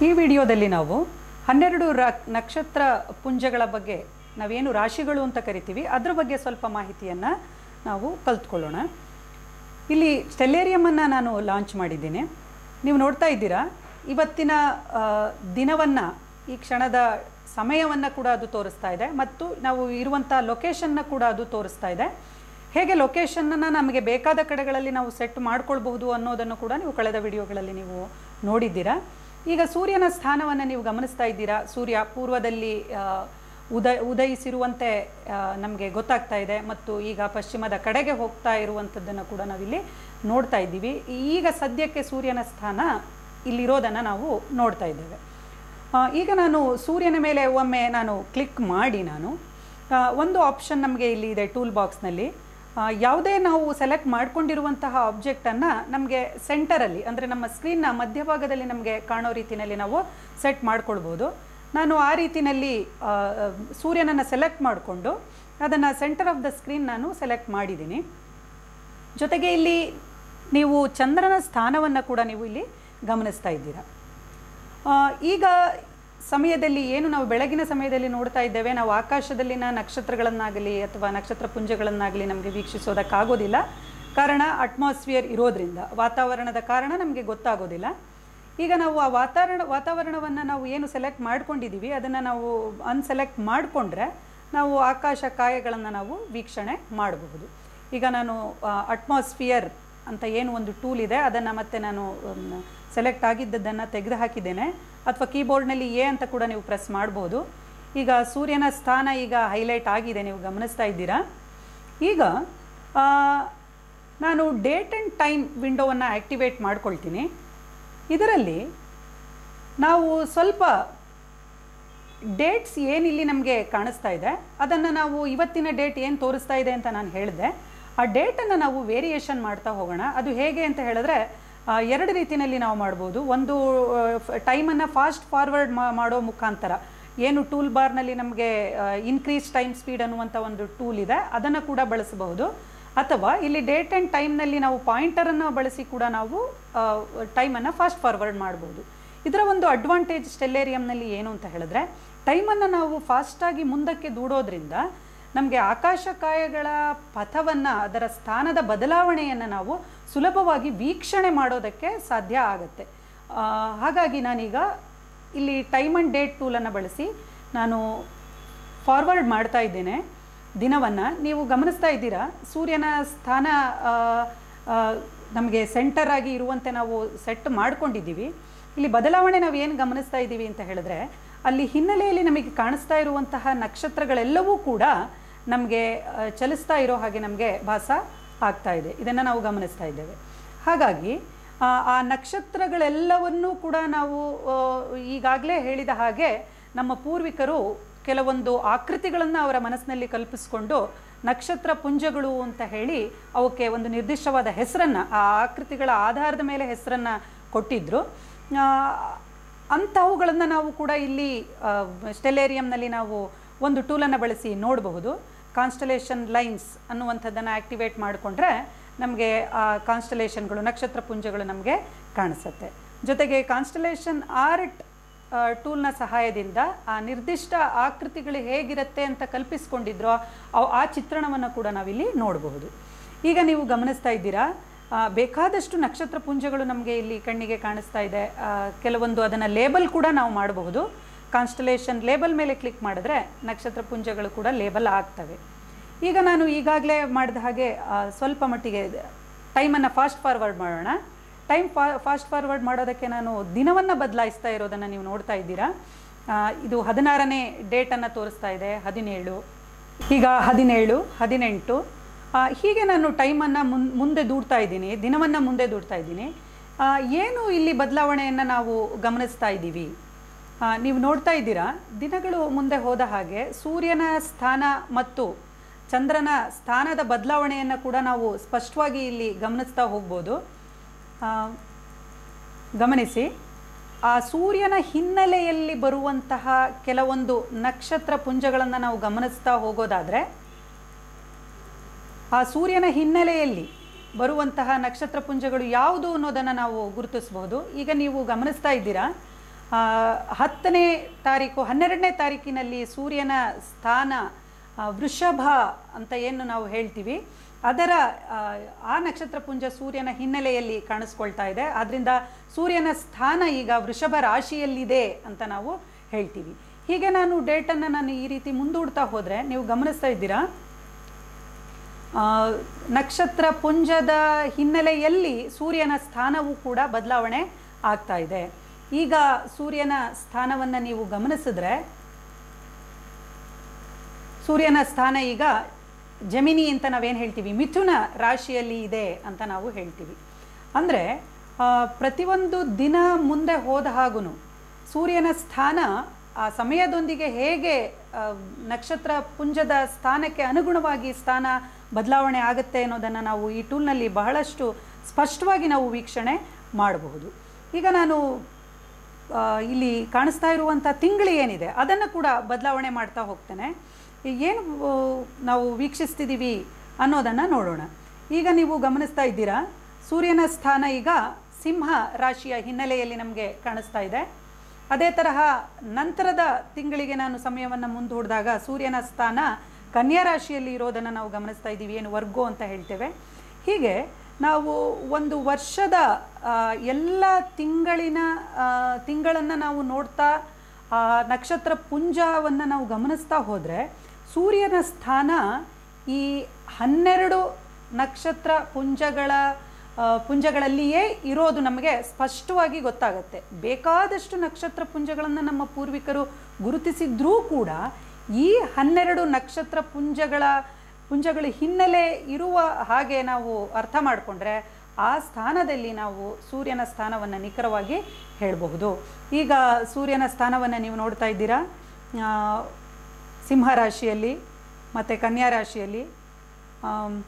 ಈ ವಿಡಿಯೋದಲ್ಲಿ ನಾವು ಹನ್ನೆರಡು ರ ನಕ್ಷತ್ರ ಪುಂಜಗಳ ಬಗ್ಗೆ ನಾವೇನು ರಾಶಿಗಳು ಅಂತ ಕರಿತೀವಿ ಅದ್ರ ಬಗ್ಗೆ ಸ್ವಲ್ಪ ಮಾಹಿತಿಯನ್ನು ನಾವು ಕಲ್ತ್ಕೊಳ್ಳೋಣ ಇಲ್ಲಿ ಸ್ಟೆಲ್ಲೇರಿಯಮನ್ನು ನಾನು ಲಾಂಚ್ ಮಾಡಿದ್ದೀನಿ ನೀವು ನೋಡ್ತಾ ಇದ್ದೀರಾ ಇವತ್ತಿನ ದಿನವನ್ನು ಈ ಕ್ಷಣದ ಸಮಯವನ್ನು ಕೂಡ ಅದು ತೋರಿಸ್ತಾ ಇದೆ ಮತ್ತು ನಾವು ಇರುವಂಥ ಲೊಕೇಶನ್ನ ಕೂಡ ಅದು ತೋರಿಸ್ತಾ ಇದೆ ಹೇಗೆ ಲೊಕೇಶನ್ನನ್ನು ನಮಗೆ ಬೇಕಾದ ಕಡೆಗಳಲ್ಲಿ ನಾವು ಸೆಟ್ ಮಾಡ್ಕೊಳ್ಬಹುದು ಅನ್ನೋದನ್ನು ಕೂಡ ನೀವು ಕಳೆದ ವಿಡಿಯೋಗಳಲ್ಲಿ ನೀವು ನೋಡಿದ್ದೀರಾ ಈಗ ಸೂರ್ಯನ ಸ್ಥಾನವನ್ನು ನೀವು ಗಮನಿಸ್ತಾ ಇದ್ದೀರಾ ಸೂರ್ಯ ಪೂರ್ವದಲ್ಲಿ ಆ, ಉದಯ ಉದಯಿಸಿರುವಂತೆ ನಮಗೆ ಗೊತ್ತಾಗ್ತಾ ಇದೆ ಮತ್ತು ಈಗ ಪಶ್ಚಿಮದ ಕಡೆಗೆ ಹೋಗ್ತಾ ಇರುವಂಥದ್ದನ್ನು ಕೂಡ ನಾವಿಲ್ಲಿ ನೋಡ್ತಾ ಇದ್ದೀವಿ ಈಗ ಸದ್ಯಕ್ಕೆ ಸೂರ್ಯನ ಸ್ಥಾನ ಇಲ್ಲಿರೋದನ್ನು ನಾವು ನೋಡ್ತಾ ಇದ್ದೇವೆ ಆ, ಈಗ ನಾನು ಸೂರ್ಯನ ಮೇಲೆ ಒಮ್ಮೆ ನಾನು ಕ್ಲಿಕ್ ಮಾಡಿ ನಾನು ಆ, ಒಂದು ಆಪ್ಷನ್ ನಮಗೆ ಇಲ್ಲಿ ಇದೆ ಟೂಲ್ ಬಾಕ್ಸ್ನಲ್ಲಿ ಯಾವುದೇ ನಾವು ಸೆಲೆಕ್ಟ್ ಮಾಡ್ಕೊಂಡಿರುವಂತಹ ಆಬ್ಜೆಕ್ಟನ್ನು ನಮಗೆ ಸೆಂಟರಲ್ಲಿ ಅಂದರೆ ನಮ್ಮ ಸ್ಕ್ರೀನ್ನ ಮಧ್ಯಭಾಗದಲ್ಲಿ ನಮಗೆ ಕಾಣೋ ರೀತಿಯಲ್ಲಿ ನಾವು ಸೆಟ್ ಮಾಡ್ಕೊಳ್ಬೋದು ನಾನು ಆ ರೀತಿಯಲ್ಲಿ ಆ, ಸೂರ್ಯನನ್ನು ಸೆಲೆಕ್ಟ್ ಮಾಡಿಕೊಂಡು ಅದನ್ನು ಸೆಂಟರ್ ಆಫ್ ದ ಸ್ಕ್ರೀನ್ ನಾನು ಸೆಲೆಕ್ಟ್ ಮಾಡಿದ್ದೀನಿ ಜೊತೆಗೆ ಇಲ್ಲಿ ನೀವು ಚಂದ್ರನ ಸ್ಥಾನವನ್ನು ಕೂಡ ನೀವು ಇಲ್ಲಿ ಗಮನಿಸ್ತಾ ಇದ್ದೀರಾ ಆ, ಈಗ ಸಮಯದಲ್ಲಿ ಏನು ನಾವು ಬೆಳಗಿನ ಸಮಯದಲ್ಲಿ ನೋಡ್ತಾ ಇದ್ದೇವೆ ನಾವು ಆಕಾಶದಲ್ಲಿನ ನಕ್ಷತ್ರಗಳನ್ನಾಗಲಿ ಅಥವಾ ನಕ್ಷತ್ರ ಪುಂಜಗಳನ್ನಾಗಲಿ ನಮಗೆ ವೀಕ್ಷಿಸೋದಕ್ಕಾಗೋದಿಲ್ಲ ಕಾರಣ ಅಟ್ಮಾಸ್ಫಿಯರ್ ಇರೋದ್ರಿಂದ ವಾತಾವರಣದ ಕಾರಣ ನಮಗೆ ಗೊತ್ತಾಗೋದಿಲ್ಲ ಈಗ ನಾವು ಆ ವಾತಾವರಣ ವಾತಾವರಣವನ್ನು ನಾವು ಏನು ಸೆಲೆಕ್ಟ್ ಮಾಡ್ಕೊಂಡಿದ್ದೀವಿ ಅದನ್ನು ನಾವು ಅನ್ಸೆಲೆಕ್ಟ್ ಮಾಡಿಕೊಂಡ್ರೆ ನಾವು ಆಕಾಶ ಕಾಯಗಳನ್ನು ನಾವು ವೀಕ್ಷಣೆ ಮಾಡಬಹುದು ಈಗ ನಾನು ಅಟ್ಮಾಸ್ಫಿಯರ್ ಅಂತ ಏನು ಒಂದು ಟೂಲ್ ಇದೆ ಅದನ್ನು ಮತ್ತೆ ನಾನು ಸೆಲೆಕ್ಟ್ ಆಗಿದ್ದದ್ದನ್ನು ತೆಗೆದು ಹಾಕಿದ್ದೇನೆ ಅಥವಾ ಕೀಬೋರ್ಡ್ನಲ್ಲಿ ಎ ಅಂತ ಕೂಡ ನೀವು ಪ್ರೆಸ್ ಮಾಡ್ಬೋದು ಈಗ ಸೂರ್ಯನ ಸ್ಥಾನ ಈಗ ಹೈಲೈಟ್ ಆಗಿದೆ ನೀವು ಗಮನಿಸ್ತಾ ಇದ್ದೀರಾ ಈಗ ಆ, ನಾನು ಡೇಟ್ ಆ್ಯಂಡ್ ಟೈಮ್ ವಿಂಡೋವನ್ನು ಆ್ಯಕ್ಟಿವೇಟ್ ಮಾಡ್ಕೊಳ್ತೀನಿ ಇದರಲ್ಲಿ ನಾವು ಸ್ವಲ್ಪ ಡೇಟ್ಸ್ ಏನಿಲ್ಲಿ ನಮಗೆ ಕಾಣಿಸ್ತಾ ಇದೆ ಅದನ್ನು ನಾವು ಇವತ್ತಿನ ಡೇಟ್ ಏನು ತೋರಿಸ್ತಾ ಇದೆ ಅಂತ ನಾನು ಹೇಳಿದೆ ಆ ಡೇಟನ್ನು ನಾವು ವೇರಿಯೇಷನ್ ಮಾಡ್ತಾ ಹೋಗೋಣ ಅದು ಹೇಗೆ ಅಂತ ಹೇಳಿದ್ರೆ ಆ, ಎರಡು ರೀತಿಯಲ್ಲಿ ನಾವು ಮಾಡ್ಬೋದು ಒಂದು ಟೈಮನ್ನು ಫಾಸ್ಟ್ ಫಾರ್ವರ್ಡ್ ಮಾಡೋ ಮುಖಾಂತರ ಏನು ಟೂಲ್ ಬಾರ್ನಲ್ಲಿ ನಮಗೆ ಇನ್ಕ್ರೀಸ್ ಟೈಮ್ ಸ್ಪೀಡ್ ಅನ್ನುವಂಥ ಒಂದು ಟೂಲ್ ಇದೆ ಅದನ್ನು ಕೂಡ ಬಳಸಬಹುದು ಅಥವಾ ಇಲ್ಲಿ ಡೇಟ್ ಆ್ಯಂಡ್ ಟೈಮ್ನಲ್ಲಿ ನಾವು ಪಾಯಿಂಟರನ್ನು ಬಳಸಿ ಕೂಡ ನಾವು ಟೈಮನ್ನು ಫಾಸ್ಟ್ ಫಾರ್ವರ್ಡ್ ಮಾಡ್ಬೋದು ಇದರ ಒಂದು ಅಡ್ವಾಂಟೇಜ್ ಸ್ಟೆಲ್ಲೇರಿಯಂನಲ್ಲಿ ಏನು ಅಂತ ಹೇಳಿದ್ರೆ ಟೈಮನ್ನು ನಾವು ಫಾಸ್ಟಾಗಿ ಮುಂದಕ್ಕೆ ದೂಡೋದ್ರಿಂದ ನಮಗೆ ಆಕಾಶಕಾಯಗಳ ಪಥವನ್ನು ಅದರ ಸ್ಥಾನದ ಬದಲಾವಣೆಯನ್ನು ನಾವು ಸುಲಭವಾಗಿ ವೀಕ್ಷಣೆ ಮಾಡೋದಕ್ಕೆ ಸಾಧ್ಯ ಆಗುತ್ತೆ ಆ, ಹಾಗಾಗಿ ನಾನೀಗ ಇಲ್ಲಿ ಟೈಮ್ ಆ್ಯಂಡ್ ಡೇಟ್ ಟೂಲನ್ನು ಬಳಸಿ ನಾನು ಫಾರ್ವರ್ಡ್ ಮಾಡ್ತಾ ಇದ್ದೇನೆ ದಿನವನ್ನು ನೀವು ಗಮನಿಸ್ತಾ ಇದ್ದೀರಾ ಸೂರ್ಯನ ಸ್ಥಾನ ಆ, ಆ, ನಮಗೆ ಸೆಂಟರ್ ಆಗಿ ಇರುವಂತೆ ನಾವು ಸೆಟ್ ಮಾಡ್ಕೊಂಡಿದ್ದೀವಿ ಇಲ್ಲಿ ಬದಲಾವಣೆ ನಾವು ಏನು ಗಮನಿಸ್ತಾ ಇದ್ದೀವಿ ಅಂತ ಹೇಳಿದ್ರೆ ಅಲ್ಲಿ ಹಿನ್ನೆಲೆಯಲ್ಲಿ ನಮಗೆ ಕಾಣಿಸ್ತಾ ಇರುವಂತಹ ನಕ್ಷತ್ರಗಳೆಲ್ಲವೂ ಕೂಡ ನಮಗೆ ಆ, ಚಲಿಸ್ತಾ ಇರೋ ಹಾಗೆ ನಮಗೆ ಭಾಸ ಆಗ್ತಾ ಇದೆ ಇದನ್ನು ನಾವು ಗಮನಿಸ್ತಾ ಇದ್ದೇವೆ ಹಾಗಾಗಿ ಆ, ಆ ನಕ್ಷತ್ರಗಳೆಲ್ಲವನ್ನೂ ಕೂಡ ನಾವು ಈಗಾಗಲೇ ಹೇಳಿದ ಹಾಗೆ ನಮ್ಮ ಪೂರ್ವಿಕರು ಕೆಲವೊಂದು ಆಕೃತಿಗಳನ್ನು ಅವರ ಮನಸ್ಸಿನಲ್ಲಿ ಕಲ್ಪಿಸಿಕೊಂಡು ನಕ್ಷತ್ರ ಪುಂಜಗಳು ಅಂತ ಹೇಳಿ ಅವಕ್ಕೆ ಒಂದು ನಿರ್ದಿಷ್ಟವಾದ ಹೆಸರನ್ನು ಆ ಆಕೃತಿಗಳ ಆಧಾರದ ಮೇಲೆ ಹೆಸರನ್ನು ಕೊಟ್ಟಿದ್ದರು ಅಂಥವುಗಳನ್ನು ನಾವು ಕೂಡ ಇಲ್ಲಿ ಸ್ಟೆಲೇರಿಯಂನಲ್ಲಿ ನಾವು ಒಂದು ಟೂಲನ್ನು ಬಳಸಿ ನೋಡಬಹುದು ಕಾನ್ಸ್ಟಲೇಷನ್ ಲೈನ್ಸ್ ಅನ್ನುವಂಥದ್ದನ್ನು ಆ್ಯಕ್ಟಿವೇಟ್ ಮಾಡಿಕೊಂಡ್ರೆ ನಮಗೆ ಆ ಕಾನ್ಸ್ಟಲೇಷನ್ಗಳು ನಕ್ಷತ್ರ ಪುಂಜಗಳು ನಮಗೆ ಕಾಣಿಸುತ್ತೆ ಜೊತೆಗೆ ಕಾನ್ಸ್ಟಲೇಷನ್ ಆರ್ಟ್ ಟೂಲ್ನ ಸಹಾಯದಿಂದ ಆ ನಿರ್ದಿಷ್ಟ ಆಕೃತಿಗಳು ಹೇಗಿರುತ್ತೆ ಅಂತ ಕಲ್ಪಿಸ್ಕೊಂಡಿದ್ರೋ ಅವ್- ಆ ಚಿತ್ರಣವನ್ನು ಕೂಡ ನಾವಿಲ್ಲಿ ನೋಡಬಹುದು ಈಗ ನೀವು ಗಮನಿಸ್ತಾ ಇದ್ದೀರಾ ಆ, ಬೇಕಾದಷ್ಟು ನಕ್ಷತ್ರ ಪುಂಜಗಳು ನಮಗೆ ಇಲ್ಲಿ ಕಣ್ಣಿಗೆ ಕಾಣಿಸ್ತಾ ಇದೆ ಆ, ಕೆಲವೊಂದು ಅದನ್ನು ಲೇಬಲ್ ಕೂಡ ನಾವು ಮಾಡಬಹುದು ಕಾನ್ಸ್ಟಲೇಷನ್ ಲೇಬಲ್ ಮೇಲೆ ಕ್ಲಿಕ್ ಮಾಡಿದ್ರೆ ನಕ್ಷತ್ರ ಪುಂಜಗಳು ಕೂಡ ಲೇಬಲ್ ಆಗ್ತವೆ ಈಗ ನಾನು ಈಗಾಗಲೇ ಮಾಡಿದ ಹಾಗೆ ಆ, ಸ್ವಲ್ಪ ಮಟ್ಟಿಗೆ ಟೈಮನ್ನು ಫಾಸ್ಟ್ ಫಾರ್ವರ್ಡ್ ಮಾಡೋಣ ಟೈಮ್ ಫಾ ಫಾಸ್ಟ್ ಫಾರ್ವರ್ಡ್ ಮಾಡೋದಕ್ಕೆ ನಾನು ದಿನವನ್ನು ಬದಲಾಯಿಸ್ತಾ ಇರೋದನ್ನು ನೀವು ನೋಡ್ತಾ ಇದ್ದೀರಾ ಆ, ಇದು ಹದಿನಾರನೇ ಡೇಟನ್ನು ತೋರಿಸ್ತಾ ಇದೆ ಹದಿನೇಳು ಈಗ ಹದಿನೇಳು ಹದಿನೆಂಟು ಆ, ಹೀಗೆ ನಾನು ಟೈಮನ್ನು ಮುನ್ ಮುಂದೆ ದೂಡ್ತಾ ಇದ್ದೀನಿ ದಿನವನ್ನು ಮುಂದೆ ದೂಡ್ತಾ ಇದ್ದೀನಿ ಆ, ಏನು ಇಲ್ಲಿ ಬದಲಾವಣೆಯನ್ನು ನಾವು ಗಮನಿಸ್ತಾ ಇದ್ದೀವಿ ಆ, ನೀವು ನೋಡ್ತಾ ಇದ್ದೀರಾ ದಿನಗಳು ಮುಂದೆ ಹೋದ ಹಾಗೆ ಸೂರ್ಯನ ಸ್ಥಾನ ಮತ್ತು ಚಂದ್ರನ ಸ್ಥಾನದ ಬದಲಾವಣೆಯನ್ನು ಕೂಡ ನಾವು ಸ್ಪಷ್ಟವಾಗಿ ಇಲ್ಲಿ ಗಮನಿಸ್ತಾ ಹೋಗ್ಬೋದು ಆ, ಗಮನಿಸಿ ಆ ಸೂರ್ಯನ ಹಿನ್ನೆಲೆಯಲ್ಲಿ ಬರುವಂತಹ ಕೆಲವೊಂದು ನಕ್ಷತ್ರ ಪುಂಜಗಳನ್ನು ನಾವು ಗಮನಿಸ್ತಾ ಹೋಗೋದಾದರೆ ಆ ಸೂರ್ಯನ ಹಿನ್ನೆಲೆಯಲ್ಲಿ ಬರುವಂತಹ ನಕ್ಷತ್ರ ಪುಂಜಗಳು ಯಾವುದು ಅನ್ನೋದನ್ನು ನಾವು ಗುರುತಿಸಬಹುದು ಈಗ ನೀವು ಗಮನಿಸ್ತಾ ಇದ್ದೀರಾ ಆ, ಹತ್ತನೇ ತಾರೀಕು ಹನ್ನೆರಡನೇ ತಾರೀಕಿನಲ್ಲಿ ಸೂರ್ಯನ ಸ್ಥಾನ ಆ, ವೃಷಭ ಅಂತ ಏನು ನಾವು ಹೇಳ್ತೀವಿ ಅದರ ಆ, ಆ ನಕ್ಷತ್ರ ಪುಂಜ ಸೂರ್ಯನ ಹಿನ್ನೆಲೆಯಲ್ಲಿ ಕಾಣಿಸ್ಕೊಳ್ತಾ ಇದೆ ಆದ್ದರಿಂದ ಸೂರ್ಯನ ಸ್ಥಾನ ಈಗ ವೃಷಭ ರಾಶಿಯಲ್ಲಿದೆ ಅಂತ ನಾವು ಹೇಳ್ತೀವಿ ಹೀಗೆ ನಾನು ಡೇಟನ್ನು ನಾನು ಈ ರೀತಿ ಮುಂದೂಡ್ತಾ ಹೋದರೆ ನೀವು ಗಮನಿಸ್ತಾ ಇದ್ದೀರಾ ಆ, ನಕ್ಷತ್ರ ಪುಂಜದ ಹಿನ್ನೆಲೆಯಲ್ಲಿ ಸೂರ್ಯನ ಸ್ಥಾನವೂ ಕೂಡ ಬದಲಾವಣೆ ಆಗ್ತಾ ಇದೆ ಈಗ ಸೂರ್ಯನ ಸ್ಥಾನವನ್ನು ನೀವು ಗಮನಿಸಿದ್ರೆ ಸೂರ್ಯನ ಸ್ಥಾನ ಈಗ ಜಮಿನಿ ಅಂತ ನಾವೇನು ಹೇಳ್ತೀವಿ ಮಿಥುನ ರಾಶಿಯಲ್ಲಿ ಇದೆ ಅಂತ ನಾವು ಹೇಳ್ತೀವಿ ಅಂದರೆ ಪ್ರತಿಯೊಂದು ದಿನ ಮುಂದೆ ಹೋದ ಹಾಗೂ ಸೂರ್ಯನ ಸ್ಥಾನ ಆ ಸಮಯದೊಂದಿಗೆ ಹೇಗೆ ಆ, ನಕ್ಷತ್ರ ಪುಂಜದ ಸ್ಥಾನಕ್ಕೆ ಅನುಗುಣವಾಗಿ ಸ್ಥಾನ ಬದಲಾವಣೆ ಆಗುತ್ತೆ ಅನ್ನೋದನ್ನು ನಾವು ಈ ಟೂಲ್ನಲ್ಲಿ ಬಹಳಷ್ಟು ಸ್ಪಷ್ಟವಾಗಿ ನಾವು ವೀಕ್ಷಣೆ ಮಾಡಬಹುದು ಈಗ ನಾನು ಆ, ಇಲ್ಲಿ ಕಾಣಿಸ್ತಾ ಇರುವಂಥ ತಿಂಗಳು ಏನಿದೆ ಅದನ್ನು ಕೂಡ ಬದಲಾವಣೆ ಮಾಡ್ತಾ ಹೋಗ್ತೇನೆ ಈಗ ಏನು ಆ, ನಾವು ವೀಕ್ಷಿಸ್ತಿದ್ದೀವಿ ಅನ್ನೋದನ್ನು ನೋಡೋಣ ಈಗ ನೀವು ಗಮನಿಸ್ತಾ ಇದ್ದೀರಾ ಸೂರ್ಯನ ಸ್ಥಾನ ಈಗ ಸಿಂಹ ರಾಶಿಯ ಹಿನ್ನೆಲೆಯಲ್ಲಿ ನಮಗೆ ಕಾಣಿಸ್ತಾ ಇದೆ ಅದೇ ತರಹ ನಂತರದ ತಿಂಗಳಿಗೆ ನಾನು ಸಮಯವನ್ನು ಮುಂದೂಡಿದಾಗ ಸೂರ್ಯನ ಸ್ಥಾನ ಕನ್ಯಾ ರಾಶಿಯಲ್ಲಿ ಇರೋದನ್ನು ನಾವು ಗಮನಿಸ್ತಾ ಇದ್ದೀವಿ ಏನು ವರ್ಗೋ ಅಂತ ಹೇಳ್ತೇವೆ ಹೀಗೆ ನಾವು ಒಂದು ವರ್ಷದ ಆ, ಎಲ್ಲ ತಿಂಗಳಿನ ತಿಂಗಳನ್ನು ನಾವು ನೋಡ್ತಾ ಆ ನಕ್ಷತ್ರ ಪುಂಜವನ್ನು ನಾವು ಗಮನಿಸ್ತಾ ಹೋದರೆ ಸೂರ್ಯನ ಸ್ಥಾನ ಈ ಹನ್ನೆರಡು ನಕ್ಷತ್ರ ಪುಂಜಗಳ ಆ, ಪುಂಜಗಳಲ್ಲಿಯೇ ಇರೋದು ನಮಗೆ ಸ್ಪಷ್ಟವಾಗಿ ಗೊತ್ತಾಗುತ್ತೆ ಬೇಕಾದಷ್ಟು ನಕ್ಷತ್ರ ಪುಂಜಗಳನ್ನು ನಮ್ಮ ಪೂರ್ವಿಕರು ಗುರುತಿಸಿದ್ರೂ ಕೂಡ ಈ ಹನ್ನೆರಡು ನಕ್ಷತ್ರ ಪುಂಜಗಳ ಪುಂಜಗಳ ಹಿನ್ನೆಲೆ ಇರುವ ಹಾಗೆ ನಾವು ಅರ್ಥ ಮಾಡಿಕೊಂಡ್ರೆ ಆ ಸ್ಥಾನದಲ್ಲಿ ನಾವು ಸೂರ್ಯನ ಸ್ಥಾನವನ್ನು ನಿಖರವಾಗಿ ಹೇಳಬಹುದು ಈಗ ಸೂರ್ಯನ ಸ್ಥಾನವನ್ನು ನೀವು ನೋಡ್ತಾ ಇದ್ದೀರಾ ಆ, ಸಿಂಹ ರಾಶಿಯಲ್ಲಿ ಮತ್ತು ಕನ್ಯಾ ರಾಶಿಯಲ್ಲಿ ಆಮ್,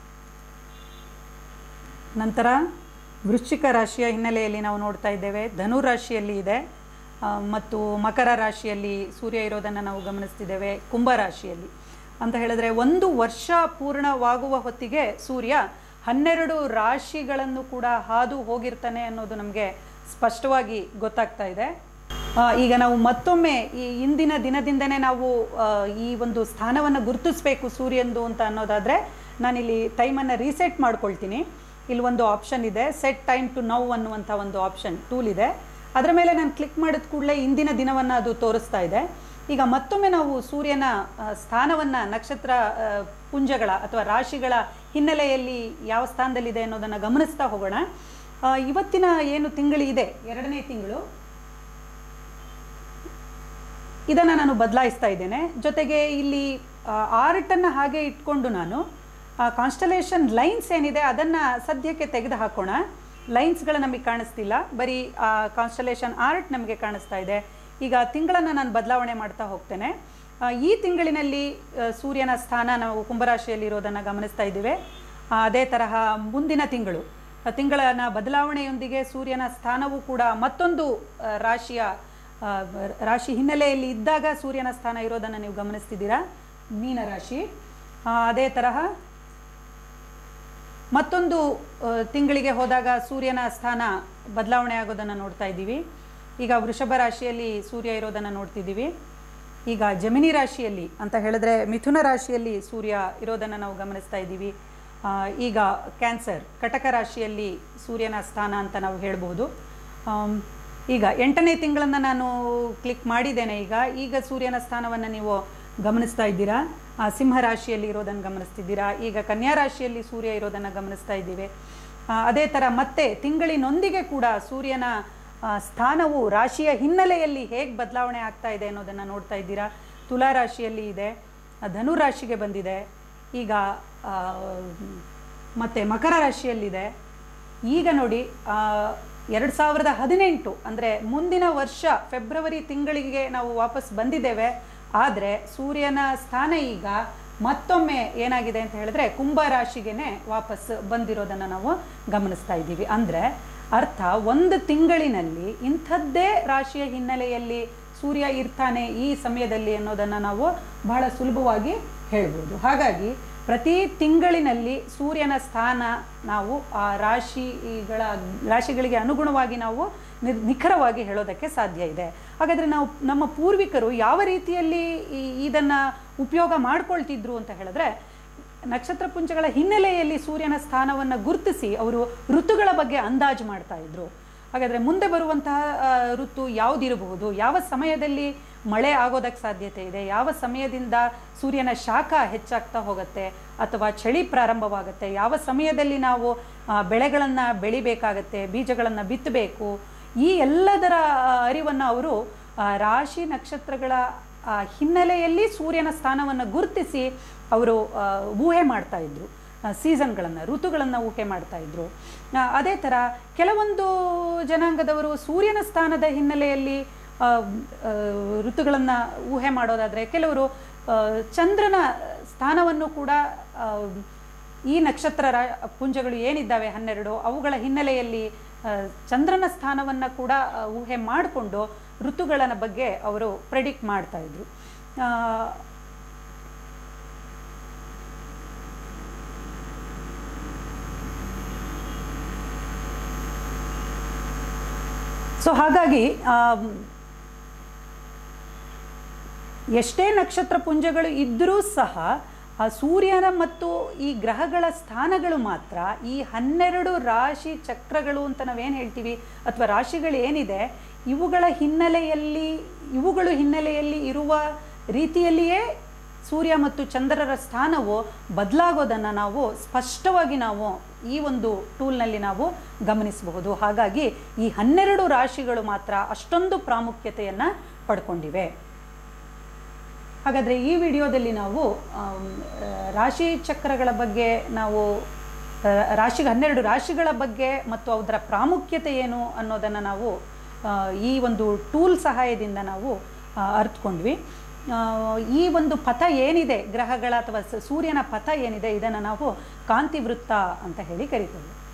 ನಂತರ ವೃಶ್ಚಿಕ ರಾಶಿಯ ಹಿನ್ನೆಲೆಯಲ್ಲಿ ನಾವು ನೋಡ್ತಾ ಇದ್ದೇವೆ ಧನು ರಾಶಿಯಲ್ಲಿ ಇದೆ ಆ, ಮತ್ತು ಮಕರ ರಾಶಿಯಲ್ಲಿ ಸೂರ್ಯ ಇರೋದನ್ನು ನಾವು ಗಮನಿಸ್ತಿದ್ದೇವೆ ಕುಂಭ ರಾಶಿಯಲ್ಲಿ ಅಂತ ಹೇಳಿದ್ರೆ ಒಂದು ವರ್ಷ ಪೂರ್ಣವಾಗುವ ಹೊತ್ತಿಗೆ ಸೂರ್ಯ ಹನ್ನೆರಡು ರಾಶಿಗಳನ್ನು ಕೂಡ ಹಾದು ಹೋಗಿರ್ತಾನೆ ಅನ್ನೋದು ನಮಗೆ ಸ್ಪಷ್ಟವಾಗಿ ಗೊತ್ತಾಗ್ತಾ ಇದೆ ಆ, ಈಗ ನಾವು ಮತ್ತೊಮ್ಮೆ ಈ ಇಂದಿನ ದಿನದಿಂದನೇ ನಾವು ಆ, ಈ ಒಂದು ಸ್ಥಾನವನ್ನು ಗುರುತಿಸಬೇಕು ಸೂರ್ಯಂದು ಅಂತ ಅನ್ನೋದಾದರೆ ನಾನಿಲ್ಲಿ ಟೈಮನ್ನು ರೀಸೆಟ್ ಮಾಡ್ಕೊಳ್ತೀನಿ ಇಲ್ಲಿ ಒಂದು ಆಪ್ಷನ್ ಇದೆ ಸೆಟ್ ಟೈಮ್ ಟು ನೌ ಅನ್ನುವಂಥ ಒಂದು ಆಪ್ಷನ್ ಟೂಲ್ ಇದೆ ಅದರ ಮೇಲೆ ನಾನು ಕ್ಲಿಕ್ ಮಾಡಿದ ಕೂಡಲೇ ಇಂದಿನ ದಿನವನ್ನು ಅದು ತೋರಿಸ್ತಾ ಇದೆ ಈಗ ಮತ್ತೊಮ್ಮೆ ನಾವು ಸೂರ್ಯನ ಸ್ಥಾನವನ್ನು ನಕ್ಷತ್ರ ಆ, ಪುಂಜಗಳ ಅಥವಾ ರಾಶಿಗಳ ಹಿನ್ನೆಲೆಯಲ್ಲಿ ಯಾವ ಸ್ಥಾನದಲ್ಲಿದೆ ಅನ್ನೋದನ್ನು ಗಮನಿಸ್ತಾ ಹೋಗೋಣ ಆ, ಇವತ್ತಿನ ಏನು ತಿಂಗಳಿದೆ ಎರಡನೇ ತಿಂಗಳು ಇದನ್ನು ನಾನು ಬದಲಾಯಿಸ್ತಾ ಇದ್ದೇನೆ ಜೊತೆಗೆ ಇಲ್ಲಿ ಆರ್ಟನ್ನು ಹಾಗೆ ಇಟ್ಕೊಂಡು ನಾನು ಕಾನ್ಸ್ಟಲೇಷನ್ ಲೈನ್ಸ್ ಏನಿದೆ ಅದನ್ನು ಸದ್ಯಕ್ಕೆ ತೆಗೆದು ಹಾಕೋಣ ಲೈನ್ಸ್ಗಳು ನಮಗೆ ಕಾಣಿಸ್ತಿಲ್ಲ ಬರೀ ಕಾನ್ಸ್ಟಲೇಷನ್ ಆರ್ಟ್ ನಮಗೆ ಕಾಣಿಸ್ತಾ ಇದೆ ಈಗ ತಿಂಗಳನ್ನು ನಾನು ಬದಲಾವಣೆ ಮಾಡ್ತಾ ಹೋಗ್ತೇನೆ ಆ, ಈ ತಿಂಗಳಿನಲ್ಲಿ ಆ, ಸೂರ್ಯನ ಸ್ಥಾನ ನಾವು ಕುಂಭರಾಶಿಯಲ್ಲಿ ಇರೋದನ್ನು ಗಮನಿಸ್ತಾ ಇದ್ದೀವಿ ಆ, ಅದೇ ತರಹ ಮುಂದಿನ ತಿಂಗಳು ಆ, ತಿಂಗಳನ ಬದಲಾವಣೆಯೊಂದಿಗೆ ಸೂರ್ಯನ ಸ್ಥಾನವೂ ಕೂಡ ಮತ್ತೊಂದು ಆ, ರಾಶಿಯ ಆ, ರಾಶಿ ಹಿನ್ನೆಲೆಯಲ್ಲಿ ಇದ್ದಾಗ ಸೂರ್ಯನ ಸ್ಥಾನ ಇರೋದನ್ನು ನೀವು ಗಮನಿಸ್ತಿದ್ದೀರಾ ಮೀನರಾಶಿ ಆ, ಅದೇ ತರಹ ಮತ್ತೊಂದು ಆ, ತಿಂಗಳಿಗೆ ಹೋದಾಗ ಸೂರ್ಯನ ಸ್ಥಾನ ಬದಲಾವಣೆ ಆಗೋದನ್ನು ನೋಡ್ತಾ ಇದ್ದೀವಿ ಈಗ ವೃಷಭ ರಾಶಿಯಲ್ಲಿ ಸೂರ್ಯ ಇರೋದನ್ನು ನೋಡ್ತಿದ್ದೀವಿ ಈಗ ಜಮಿನಿ ರಾಶಿಯಲ್ಲಿ ಅಂತ ಹೇಳಿದ್ರೆ ಮಿಥುನ ರಾಶಿಯಲ್ಲಿ ಸೂರ್ಯ ಇರೋದನ್ನು ನಾವು ಗಮನಿಸ್ತಾ ಇದ್ದೀವಿ ಆ, ಈಗ ಕ್ಯಾನ್ಸರ್ ಕಟಕ ರಾಶಿಯಲ್ಲಿ ಸೂರ್ಯನ ಸ್ಥಾನ ಅಂತ ನಾವು ಹೇಳ್ಬೋದು ಆಮ್, ಈಗ ಎಂಟನೇ ತಿಂಗಳನ್ನು ನಾನು ಕ್ಲಿಕ್ ಮಾಡಿದ್ದೇನೆ ಈಗ ಈಗ ಸೂರ್ಯನ ಸ್ಥಾನವನ್ನು ನೀವು ಗಮನಿಸ್ತಾ ಇದ್ದೀರಾ ಆ, ಸಿಂಹ ರಾಶಿಯಲ್ಲಿ ಇರೋದನ್ನು ಗಮನಿಸ್ತಿದ್ದೀರಾ ಈಗ ಕನ್ಯಾ ರಾಶಿಯಲ್ಲಿ ಸೂರ್ಯ ಇರೋದನ್ನು ಗಮನಿಸ್ತಾ ಇದ್ದೀವಿ ಆ, ಅದೇ ಥರ ಮತ್ತೆ ತಿಂಗಳಿನೊಂದಿಗೆ ಕೂಡ ಸೂರ್ಯನ ಆ, ಸ್ಥಾನವು ರಾಶಿಯ ಹಿನ್ನೆಲೆಯಲ್ಲಿ ಹೇಗೆ ಬದಲಾವಣೆ ಆಗ್ತಾ ಇದೆ ಅನ್ನೋದನ್ನು ನೋಡ್ತಾ ಇದ್ದೀರಾ ತುಲಾ ರಾಶಿಯಲ್ಲಿ ಇದೆ ಆ, ಧನು ರಾಶಿಗೆ ಬಂದಿದೆ ಈಗ ಆ, ಮತ್ತೆ ಮಕರ ರಾಶಿಯಲ್ಲಿದೆ ಈಗ ನೋಡಿ ಎರಡು ಸಾವಿರದ ಹದಿನೆಂಟು ಅಂದರೆ ಮುಂದಿನ ವರ್ಷ ಫೆಬ್ರವರಿ ತಿಂಗಳಿಗೆ ನಾವು ವಾಪಸ್ ಬಂದಿದ್ದೇವೆ ಆದರೆ ಸೂರ್ಯನ ಸ್ಥಾನ ಈಗ ಮತ್ತೊಮ್ಮೆ ಏನಾಗಿದೆ ಅಂತ ಹೇಳಿದ್ರೆ ಕುಂಭ ರಾಶಿಗೆನೆ ವಾಪಸ್ ಬಂದಿರೋದನ್ನು ನಾವು ಗಮನಿಸ್ತಾ ಇದ್ದೀವಿ ಅಂದರೆ ಅರ್ಥ ಒಂದು ತಿಂಗಳಿನಲ್ಲಿ ಇಂಥದ್ದೇ ರಾಶಿಯ ಹಿನ್ನೆಲೆಯಲ್ಲಿ ಸೂರ್ಯ ಇರ್ತಾನೆ ಈ ಸಮಯದಲ್ಲಿ ಅನ್ನೋದನ್ನು ನಾವು ಬಹಳ ಸುಲಭವಾಗಿ ಹೇಳ್ಬೋದು ಹಾಗಾಗಿ ಪ್ರತಿ ತಿಂಗಳಿನಲ್ಲಿ ಸೂರ್ಯನ ಸ್ಥಾನ ನಾವು ಆ ರಾಶಿಗಳ ರಾಶಿಗಳಿಗೆ ಅನುಗುಣವಾಗಿ ನಾವು ನಿರ್ ನಿಖರವಾಗಿ ಹೇಳೋದಕ್ಕೆ ಸಾಧ್ಯ ಇದೆ ಹಾಗಾದರೆ ನಾವು ನಮ್ಮ ಪೂರ್ವಿಕರು ಯಾವ ರೀತಿಯಲ್ಲಿ ಈ ಇದನ್ನು ಉಪಯೋಗ ಮಾಡ್ಕೊಳ್ತಿದ್ರು ಅಂತ ಹೇಳಿದ್ರೆ ನಕ್ಷತ್ರ ಪುಂಜಗಳ ಹಿನ್ನೆಲೆಯಲ್ಲಿ ಸೂರ್ಯನ ಸ್ಥಾನವನ್ನು ಗುರುತಿಸಿ ಅವರು ಋತುಗಳ ಬಗ್ಗೆ ಅಂದಾಜು ಮಾಡ್ತಾ ಇದ್ರು ಹಾಗಾದರೆ ಮುಂದೆ ಬರುವಂತಹ ಆ, ಋತು ಯಾವುದಿರಬಹುದು ಯಾವ ಸಮಯದಲ್ಲಿ ಮಳೆ ಆಗೋದಕ್ಕೆ ಸಾಧ್ಯತೆ ಇದೆ ಯಾವ ಸಮಯದಿಂದ ಸೂರ್ಯನ ಶಾಖ ಹೆಚ್ಚಾಗ್ತಾ ಹೋಗುತ್ತೆ ಅಥವಾ ಚಳಿ ಪ್ರಾರಂಭವಾಗುತ್ತೆ ಯಾವ ಸಮಯದಲ್ಲಿ ನಾವು ಬೆಳೆಗಳನ್ನು ಬೆಳಿಬೇಕಾಗತ್ತೆ ಬೀಜಗಳನ್ನು ಬಿತ್ತಬೇಕು ಈ ಎಲ್ಲದರ ಅರಿವನ್ನು ಅವರು ಆ, ರಾಶಿ ನಕ್ಷತ್ರಗಳ ಆ, ಹಿನ್ನೆಲೆಯಲ್ಲಿ ಸೂರ್ಯನ ಸ್ಥಾನವನ್ನು ಗುರುತಿಸಿ ಅವರು ಆ, ಊಹೆ ಮಾಡ್ತಾ ಇದ್ರು ಸೀಸನ್ಗಳನ್ನು ಋತುಗಳನ್ನು ಊಹೆ ಮಾಡ್ತಾ ಇದ್ರು ಆ, ಅದೇ ಥರ ಕೆಲವೊಂದು ಜನಾಂಗದವರು ಸೂರ್ಯನ ಸ್ಥಾನದ ಹಿನ್ನೆಲೆಯಲ್ಲಿ ಆ, ಆ, ಋತುಗಳನ್ನು ಊಹೆ ಮಾಡೋದಾದರೆ ಕೆಲವರು ಆ, ಚಂದ್ರನ ಸ್ಥಾನವನ್ನು ಕೂಡ ಆ, ಈ ನಕ್ಷತ್ರ ರಾ- ಪುಂಜಗಳು ಏನಿದ್ದಾವೆ ಹನ್ನೆರಡು ಅವುಗಳ ಹಿನ್ನೆಲೆಯಲ್ಲಿ ಆ, ಚಂದ್ರನ ಸ್ಥಾನವನ್ನು ಕೂಡ ಆ, ಊಹೆ ಮಾಡಿಕೊಂಡು ಋತುಗಳ ಬಗ್ಗೆ ಅವರು ಪ್ರೆಡಿಕ್ಟ್ ಮಾಡ್ತಾ ಇದ್ರು ಆ, ಸೊ ಹಾಗಾಗಿ ಆಮ್, ಎಷ್ಟೇ ನಕ್ಷತ್ರ ಪುಂಜಗಳು ಇದ್ದರೂ ಸಹ ಆ ಸೂರ್ಯನ ಮತ್ತು ಈ ಗ್ರಹಗಳ ಸ್ಥಾನಗಳು ಮಾತ್ರ ಈ ಹನ್ನೆರಡು ರಾಶಿ ಚಕ್ರಗಳು ಅಂತ ನಾವೇನು ಹೇಳ್ತೀವಿ ಅಥವಾ ರಾಶಿಗಳು ಏನಿದೆ ಇವುಗಳ ಹಿನ್ನೆಲೆಯಲ್ಲಿ ಇವುಗಳು ಹಿನ್ನೆಲೆಯಲ್ಲಿ ಇರುವ ರೀತಿಯಲ್ಲಿಯೇ ಸೂರ್ಯ ಮತ್ತು ಚಂದ್ರರ ಸ್ಥಾನವು ಬದಲಾಗೋದನ್ನು ನಾವು ಸ್ಪಷ್ಟವಾಗಿ ನಾವು ಈ ಒಂದು ಟೂಲ್ನಲ್ಲಿ ನಾವು ಗಮನಿಸಬಹುದು ಹಾಗಾಗಿ ಈ ಹನ್ನೆರಡು ರಾಶಿಗಳು ಮಾತ್ರ ಅಷ್ಟೊಂದು ಪ್ರಾಮುಖ್ಯತೆಯನ್ನು ಪಡ್ಕೊಂಡಿವೆ ಹಾಗಾದರೆ ಈ ವಿಡಿಯೋದಲ್ಲಿ ನಾವು ಆಮ್, ಆ, ರಾಶಿ ಚಕ್ರಗಳ ಬಗ್ಗೆ ನಾವು ಆ, ರಾಶಿಗೆ ಹನ್ನೆರಡು ರಾಶಿಗಳ ಬಗ್ಗೆ ಮತ್ತು ಅದರ ಪ್ರಾಮುಖ್ಯತೆ ಏನು ಅನ್ನೋದನ್ನು ನಾವು ಆ, ಈ ಒಂದು ಟೂಲ್ ಸಹಾಯದಿಂದ ನಾವು ಆ, ಅರ್ಥಕೊಂಡ್ವಿ ಆ, ಈ ಒಂದು ಪಥ ಏನಿದೆ ಗ್ರಹಗಳ ಅಥವಾ ಸ- ಸೂರ್ಯನ ಪಥ ಏನಿದೆ ಇದನ್ನು ನಾವು ಕಾಂತಿ ವೃತ್ತ ಅಂತ ಹೇಳಿ ಕರಿತೇವೆ